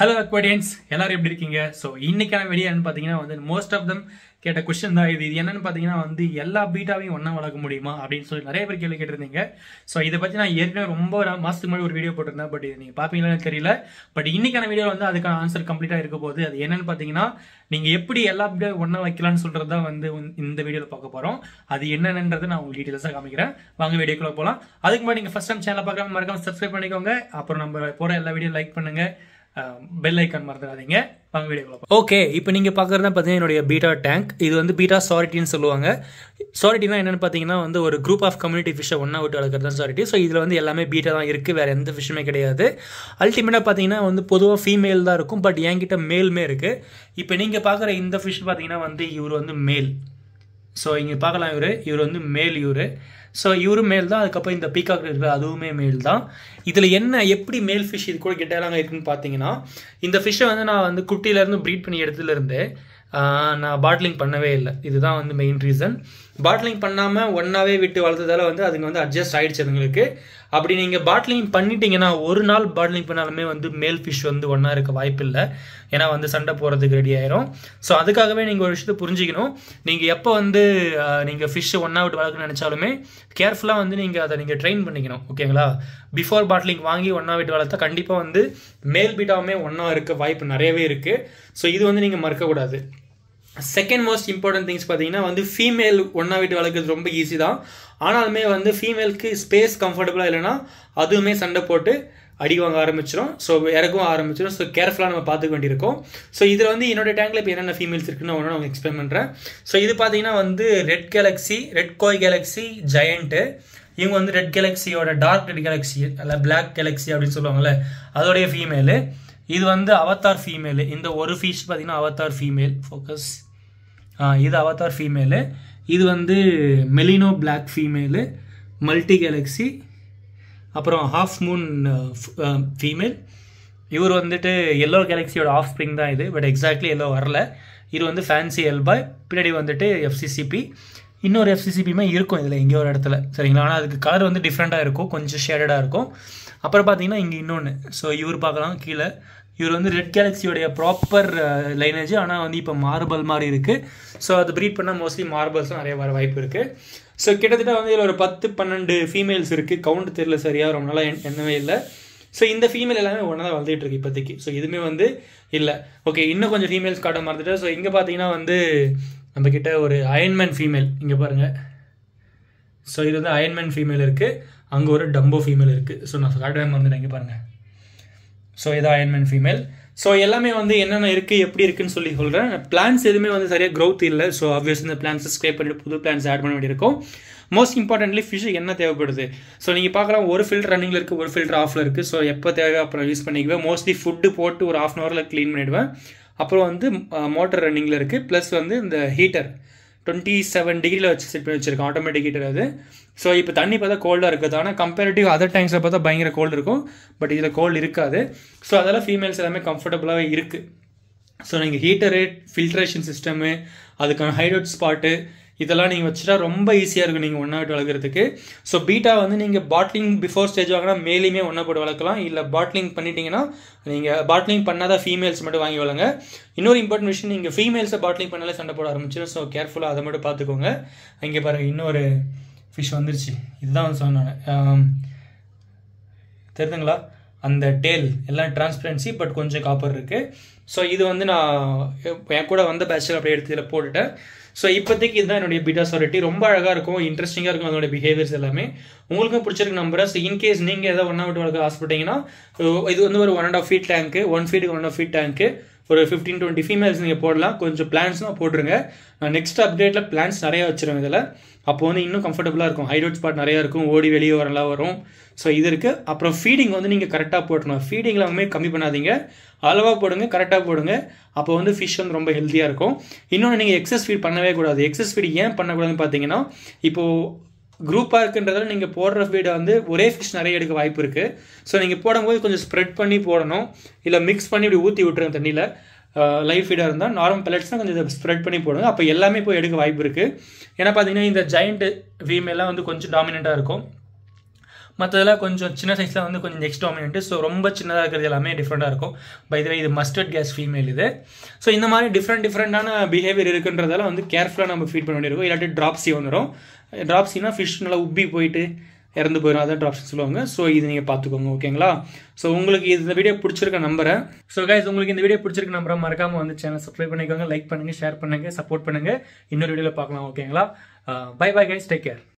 hello அக்வாடியன்ஸ் எல்லாரும் எப்படி இருக்கீங்க ஸோ இன்னைக்கான வீடியோ என்னன்னு பார்த்தீங்கன்னா வந்து மோஸ்ட் ஆஃப் தம் கேட்ட கொஸ்டின் தான் இது இது என்னன்னு பார்த்தீங்கன்னா வந்து எல்லா பீட்டாவையும் ஒன்றா வளர்க்க முடியுமா அப்படின்னு சொல்லி நிறைய பேர் கேள்வி கேட்டிருந்தீங்க ஸோ இதை பற்றி நான் ஏற்கனவே ரொம்ப நான் மாதத்துக்கு முன்னாடி ஒரு வீடியோ போட்டிருந்தேன் பட் இது நீங்கள் பார்ப்பீங்களான்னு தெரியல பட் இன்னைக்கான வீடியோ வந்து அதுக்கான ஆன்சர் கம்ப்ளீட்டாக இருக்க போகுது அது என்னன்னு பார்த்தீங்கன்னா நீங்கள் எப்படி எல்லா பீட்டாவும் ஒன்றா வைக்கலாம்னு சொல்கிறது தான் வந்து இந்த வீடியோவில் பார்க்க போகிறோம் அது என்னென்னன்றதை நான் உங்களுக்கு டீட்டெயில்ஸாக காமிக்கிறேன் வாங்க வீடியோக்குள்ள போகலாம் அதுக்கு முன்னாடி நீங்கள் ஃபஸ்ட் டைம் சேனலை பார்க்குறவங்க மறக்காம சப்ஸ்கிரைப் பண்ணிக்கோங்க அப்புறம் நம்ம போகிற எல்லா வீடியோ லைக் பண்ணுங்க பெல் ஐக்கான் மறந்துடாதீங்க வாங்க வீடியோ ஓகே இப்போ நீங்கள் பார்க்குறது பார்த்தீங்கன்னா என்னுடைய பீட்டா டேங்க் இது வந்து பீட்டா சாரிட்டின்னு சொல்லுவாங்க சாரிட்டினா என்னென்னு பார்த்தீங்கன்னா வந்து ஒரு குரூப் ஆஃப் கம்யூனிட்டி ஃபிஷ்ஷை ஒன்றா விட்டு வளர்க்குறது தான் சாரிட்டி ஸோ இதில் வந்து எல்லாமே பீட்டா தான் இருக்குது வேறு எந்த ஃபிஷ்ஷுமே கிடையாது அல்டிமேட்டாக பார்த்தீங்கன்னா வந்து பொதுவாக ஃபீமேல் தான் இருக்கும் பட் என்கிட்ட மேலுமே இருக்குது இப்போ நீங்கள் பார்க்குற இந்த ஃபிஷ் பார்த்தீங்கன்னா வந்து இவர் வந்து மேல் ஸோ இங்கே பார்க்கலாம் இவர் இவர் வந்து மேல் இவர் ஸோ இவரும் மேல் தான் அதுக்கப்புறம் இந்த பீகாக் இருக்கிற அதுவுமே மேல் தான் இதில் என்ன எப்படி மேல் ஃபிஷ் இது கூட கெட்டாலாங்க இருக்குன்னு பார்த்தீங்கன்னா இந்த ஃபிஷ்ஷை வந்து நான் வந்து குட்டியிலேருந்து ப்ரீட் பண்ணி இடத்துலேருந்து நான் பாட்லிங் பண்ணவே இல்லை இதுதான் வந்து மெயின் ரீசன் பாட்லிங் பண்ணாமல் ஒன்றாவே விட்டு வளர்த்ததால வந்து அதுங்க வந்து அட்ஜஸ்ட் ஆகிடுச்சு அதுங்களுக்கு அப்படி நீங்கள் பாட்லிங் பண்ணிட்டீங்கன்னா ஒரு நாள் பாட்லிங் பண்ணாலுமே வந்து மேல் ஃபிஷ் வந்து ஒன்றா இருக்க வாய்ப்பு இல்லை ஏன்னா வந்து சண்டை போகிறதுக்கு ரெடி ஆயிரும் ஸோ அதுக்காகவே நீங்கள் ஒரு விஷயத்தை புரிஞ்சிக்கணும் நீங்கள் எப்போ வந்து நீங்கள் ஃபிஷ்ஷை ஒன்றா விட்டு வளர்க்கணும்னு நினச்சாலுமே கேர்ஃபுல்லாக வந்து நீங்கள் அதை நீங்கள் ட்ரெயின் பண்ணிக்கணும் ஓகேங்களா பிஃபோர் பாட்லிங் வாங்கி ஒன்றா விட்டு வளர்த்தா கண்டிப்பாக வந்து மேல் பீட்டாவுமே ஒன்றா இருக்க வாய்ப்பு நிறையவே இருக்குது ஸோ இது வந்து நீங்கள் மறக்கக்கூடாது செகண்ட் மோஸ்ட் இம்பார்ட்டன்ட் திங்ஸ் பார்த்தீங்கன்னா வந்து ஃபீமேல் ஒன்றா விட்டு வளர்க்குறது ரொம்ப ஈஸி தான் ஆனாலுமே வந்து ஃபீமேலுக்கு ஸ்பேஸ் கம்ஃபர்டபுளாக இல்லைன்னா அதுவுமே சண்டை போட்டு அடி வாங்க ஆரம்பிச்சிடும் ஸோ இறக்கவும் ஆரம்பிச்சிடும் ஸோ கேர்ஃபுல்லாக நம்ம பார்த்துக்க வேண்டியிருக்கும் ஸோ இதில் வந்து என்னோட டேங்கில் இப்போ என்னென்ன ஃபீமேல்ஸ் இருக்குன்னு ஒன்று நான் எக்ஸ்பிளைன் பண்ணுறேன் ஸோ இது பார்த்தீங்கன்னா வந்து red galaxy red koi galaxy giant இவங்க வந்து ரெட் கேலக்ஸியோட டார்க் ரெட் கேலக்ஸி அல்ல பிளாக் கேலக்ஸி அப்படின்னு சொல்லுவாங்கல்ல அதோடைய ஃபீமேலு இது வந்து அவத்தார் ஃபீமேலு இந்த ஒரு ஃபீஸ் பார்த்தீங்கன்னா அவத்தார் ஃபீமேல் ஃபோக்கஸ் இது அவத்தார் ஃபீமேலு இது வந்து melano black female multi galaxy அப்புறம் ஹாஃப் மூன் ஃபீமேல் இவர் வந்துட்டு எல்லோ கேலக்ஸியோட ஆஃப் ஸ்ப்ரிங் தான் இது பட் எக்ஸாக்ட்லி எல்லோ வரல இது வந்து ஃபேன்சி எல்பாய் பின்னாடி வந்துட்டு எஃப்சிசிபி இன்னொரு எஃப்சிசிபியுமே இருக்கும் இதில் எங்கேயோ ஒரு இடத்துல சரிங்களா ஆனால் அதுக்கு கலர் வந்து டிஃப்ரெண்ட்டாக இருக்கும் கொஞ்சம் ஷேடடாக இருக்கும் அப்புறம் பார்த்தீங்கன்னா இங்கே இன்னொன்று ஸோ இவர் பார்க்கலாம் கீழே இவர் வந்து ரெட் கேலக்ஸியோடைய ப்ராப்பர் லைனேஜ் ஆனால் வந்து இப்போ மார்பல் மாதிரி இருக்குது ஸோ அது ப்ரீட் பண்ணால் மோஸ்ட்லி மார்பல்ஸும் நிறைய வர வாய்ப்பு இருக்குது ஸோ கிட்டத்தட்ட வந்து இதில் ஒரு பத்து பன்னெண்டு ஃபீமேல்ஸ் இருக்குது கவுண்ட் தெரியல சரியாக ரொம்ப நாளாக எண்ணவே இல்லை ஸோ இந்த ஃபீமேல் எல்லாமே ஒன்றா தான் வளர்ந்துட்டு இருக்கு இப்போதைக்கு ஸோ இதுவுமே வந்து இல்லை ஓகே இன்னும் கொஞ்சம் ஃபீமேல்ஸ் காட்ட மறந்துட்டு ஸோ இங்கே பார்த்தீங்கன்னா வந்து நம்ம கிட்ட ஒரு அயன்மேன் ஃபீமேல் இங்கே பாருங்கள் ஸோ இது வந்து அயன்மேன் ஃபீமேல் இருக்குது அங்கே ஒரு டம்போ ஃபீமேல் இருக்குது ஸோ நான் காட்டவே மறந்துட்டேன் இங்கே பாருங்கள் ஸோ இது அயன்மேன் ஃபீமேல் ஸோ எல்லாமே வந்து என்னென்ன இருக்குது எப்படி இருக்குன்னு சொல்லி சொல்கிறேன் பிளான்ஸ் எதுவுமே வந்து சரியாக க்ரோத் இல்லை ஸோ ஆப்வியஸ் இந்த பிளான்ஸை ஸ்க்ரேப் பண்ணிட்டு புது பிளான்ஸ் ஆட் பண்ண வேண்டியிருக்கும் மோஸ்ட் இம்பார்ட்டன்ட்லி ஃபிஷ் என்ன தேவைப்படுது ஸோ நீங்கள் பார்க்கலாம் ஒரு ஃபில்டர் ரன்னிங்கில் இருக்குது ஒரு ஃபில்டர் ஆஃபில் இருக்குது ஸோ எப்போ தேவை அப்புறம் யூஸ் பண்ணிக்குவேன் மோஸ்ட்லி ஃபுட்டு போட்டு ஒரு ஆஃப் அன் ஹவரில் க்ளீன் பண்ணிவிடுவேன் அப்புறம் வந்து மோட்டர் ரன்னிங்கில் இருக்குது ப்ளஸ் வந்து இந்த ஹீட்டர் டுவெண்ட்டி செவன் டிகிரியில் வச்சு செட் பண்ணி வச்சிருக்கேன் ஆட்டோமேட்டிக் ஹீட்டர் அது ஸோ இப்போ தண்ணி பார்த்தா கோல்டாக இருக்குது ஆனால் கம்பேரிட்டிவ் அதர் டைம்ஸில் பார்த்தா பயங்கர கோல்டு இருக்கும் பட் இதில் கோல்டு இருக்காது ஸோ அதெல்லாம் ஃபீமேல்ஸ் எல்லாமே கம்ஃபர்டபுளாகவே இருக்குது ஸோ நீங்கள் ஹீட்டரு ஃபில்ட்ரேஷன் சிஸ்டமு அதுக்கான ஹைட்ரோட் ஸ்பாட்டு இதெல்லாம் நீங்கள் வச்சுட்டா ரொம்ப ஈஸியாக இருக்கும் நீங்கள் ஒன்றா விட்டு வளர்க்குறதுக்கு ஸோ பீட்டா வந்து நீங்கள் பாட்லிங் பிஃபோர் ஸ்டேஜ் வாங்கினா மேலேயுமே ஒன்றா போட்டு வளர்க்கலாம் இல்லை பாட்லிங் பண்ணிட்டீங்கன்னா நீங்கள் பாட்லிங் பண்ணாத ஃபீமேல்ஸ் மட்டும் வாங்கி வளங்க இன்னொரு இம்பார்ட்டன்ட் விஷயம் நீங்கள் ஃபீமேல்ஸை பாட்லிங் பண்ணாலே சண்டை போட ஆரம்பிச்சிடும் ஸோ கேர்ஃபுல்லாக அதை மட்டும் பார்த்துக்கோங்க இங்கே பாருங்கள் இன்னொரு ஃபிஷ் வந்துருச்சு இதுதான் வந்து சொன்னேன் தெரியுதுங்களா அந்த டேல் எல்லாம் டிரான்ஸ்பரன்சி பட் கொஞ்சம் காப்பர் இருக்குது ஸோ இது வந்து நான் என் கூட வந்த பேட்சில் அப்படியே எடுத்து இதில் போட்டுட்டேன் ஸோ இப்போதைக்கு இதுதான் என்னுடைய பீட்டா சாரிட்டி ரொம்ப அழகாக இருக்கும் இன்ட்ரெஸ்டிங்காக இருக்கும் அதோட பிஹேவியர்ஸ் எல்லாமே உங்களுக்கும் பிடிச்சிருக்கு நம்புறேன் ஸோ இன்கேஸ் நீங்கள் எதாவது ஒன்றா விட்டு வளர்க்க ஆசைப்பட்டீங்கன்னா இது வந்து ஒரு one and half feet tank one ஃபீட்டுக்கு ஒன் ஆஃப் ஃபீட் டேங்க்கு ஒரு ஃபிஃப்டீன் டுவெண்ட்டி ஃபீமேல்ஸ் நீங்கள் போடலாம் கொஞ்சம் பிளான்ஸ்லாம் போட்டுருங்க நான் நெக்ஸ்ட் அப்டேட்டில் பிளான்ஸ் நிறையா வச்சுருவேன் இதில் அப்போ வந்து இன்னும் கம்ஃபர்டபுளாக இருக்கும் ஹைட்ரோட் ஸ்பாட் நிறையா இருக்கும் ஓடி வெளியே வரலாம் வரும் ஸோ இது இருக்குது அப்புறம் ஃபீடிங் வந்து நீங்கள் கரெக்டாக போட்டணும் ஃபீடிங்கில் வந்து கம்மி பண்ணாதீங்க அளவாக போடுங்க கரெக்டாக போடுங்க அப்போ வந்து ஃபிஷ் வந்து ரொம்ப ஹெல்த்தியாக இருக்கும் இன்னொன்று நீங்கள் எக்ஸஸ் ஃபீட் பண்ணவே கூடாது எக்ஸஸ் ஃபீட் ஏன் பண்ணக்கூடாதுன்னு பார்த்தீங்கன்னா இப்போது குரூப்பாக இருக்குன்றதால நீங்கள் போடுற ஃபீடை வந்து ஒரே ஃபிஷ் நிறைய எடுக்க வாய்ப்பு இருக்குது ஸோ நீங்கள் போடும்போது கொஞ்சம் ஸ்ப்ரெட் பண்ணி போடணும் இல்லை மிக்ஸ் பண்ணி இப்படி ஊற்றி விட்டுருங்க தண்ணியில் லைஃப் ஃபீடாக இருந்தால் நார்மல் பெலட்ஸ்னால் கொஞ்சம் இதை ஸ்ப்ரெட் பண்ணி போடுங்க அப்போ எல்லாமே போய் எடுக்க வாய்ப்பு இருக்குது ஏன்னா பார்த்தீங்கன்னா இந்த ஜெயிண்ட் ஃபீமேலாம் வந்து கொஞ்சம் டாமினண்ட்டாக இருக்கும் மற்றதெல்லாம் கொஞ்சம் சின்ன சைஸில் வந்து கொஞ்சம் நெக்ஸ்ட் டாமினன்ட் ஸோ ரொம்ப சின்னதாக இருக்கிறது எல்லாமே டிஃப்ரெண்ட்டாக இருக்கும் பை த இது மஸ்டர்ட் கேஸ் ஃபீமேல் இது ஸோ இந்த மாதிரி டிஃப்ரெண்ட் டிஃப்ரெண்டான பிஹேவியர் இருக்குன்றதால வந்து கேர்ஃபுல்லாக நம்ம ஃபீட் பண்ண வேண்டியிருக்கும் இல்லாட்டி ட்ராப்ஸி வந்துடும் ட்ராப்ஸினா ஃபிஷ் நல்லா உப்பி போயிட்டு இறந்து போயிடும் அதான் ட்ராப்ஸ் சொல்லுவாங்க ஸோ இது நீங்கள் பார்த்துக்கோங்க ஓகேங்களா ஸோ உங்களுக்கு இந்த வீடியோ பிடிச்சிருக்க நம்புறேன் ஸோ கைஸ் உங்களுக்கு இந்த வீடியோ பிடிச்சிருக்க நம்புறேன் மறக்காம வந்து சேனல் சப்ஸ்கிரைப் பண்ணிக்கோங்க லைக் பண்ணுங்க ஷேர் பண்ணுங்க சப்போர்ட் பண்ணுங்க இன்னொரு வீடியோவில் பார்க்கலாம் ஓகேங்களா bye bye guys take care